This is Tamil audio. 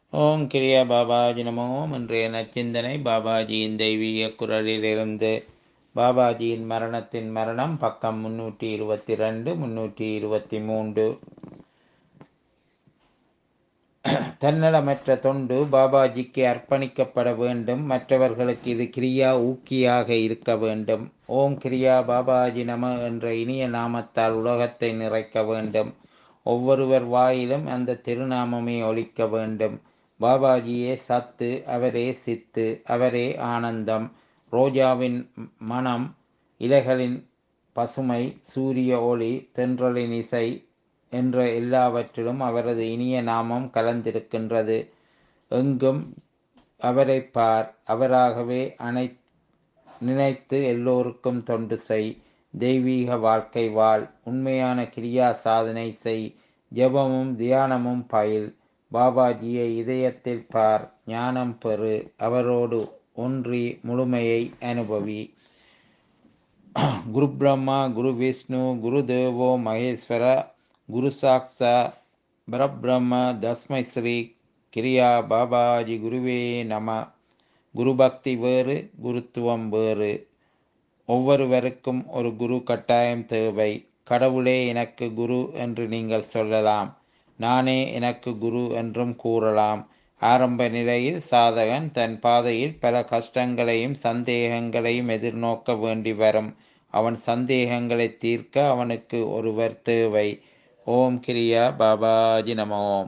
ஓம் கிரியா பாபாஜி நமோ இன்றைய நச்சிந்தனை பாபாஜியின் தெய்வீக குரலிலிருந்து பாபாஜியின் மரணத்தின் மரணம் பக்கம் முன்னூற்றி இருபத்தி ரெண்டு முன்னூற்றி இருபத்தி மூன்று தன்னலமற்ற தொண்டு பாபாஜிக்கு அர்ப்பணிக்கப்பட வேண்டும் மற்றவர்களுக்கு இது கிரியா ஊக்கியாக இருக்க வேண்டும் ஓம் கிரியா பாபாஜி நம என்ற இனிய நாமத்தால் உலகத்தை நிறைக்க வேண்டும் ஒவ்வொருவர் வாயிலும் அந்த திருநாமமே ஒலிக்க வேண்டும் பாபாஜியே சத்து அவரே சித்து அவரே ஆனந்தம் ரோஜாவின் மனம் இலைகளின் பசுமை சூரிய ஒளி தென்றலின் இசை என்ற எல்லாவற்றிலும் அவரது இனிய நாமம் கலந்திருக்கின்றது எங்கும் அவரை பார் அவராகவே அனை நினைத்து எல்லோருக்கும் தொண்டு செய் தெய்வீக வாழ்க்கை வாழ் உண்மையான கிரியா சாதனை செய் ஜெபமும் தியானமும் பயில் பாபாஜியை இதயத்தில் பார் ஞானம் பெறு அவரோடு ஒன்றி முழுமையை அனுபவி குரு பிரம்மா குரு விஷ்ணு குரு தேவோ மகேஸ்வர குரு சாக்ஷா பரபிரம்ம தஸ்மை ஸ்ரீ கிரியா பாபாஜி குருவே நம குரு பக்தி வேறு குருத்துவம் வேறு ஒவ்வொருவருக்கும் ஒரு குரு கட்டாயம் தேவை கடவுளே எனக்கு குரு என்று நீங்கள் சொல்லலாம் நானே எனக்கு குரு என்றும் கூறலாம் ஆரம்ப நிலையில் சாதகன் தன் பாதையில் பல கஷ்டங்களையும் சந்தேகங்களையும் எதிர்நோக்க வேண்டி வரும் அவன் சந்தேகங்களை தீர்க்க அவனுக்கு ஒருவர் தேவை ஓம் கிரியா பாபாஜி நம ஓம்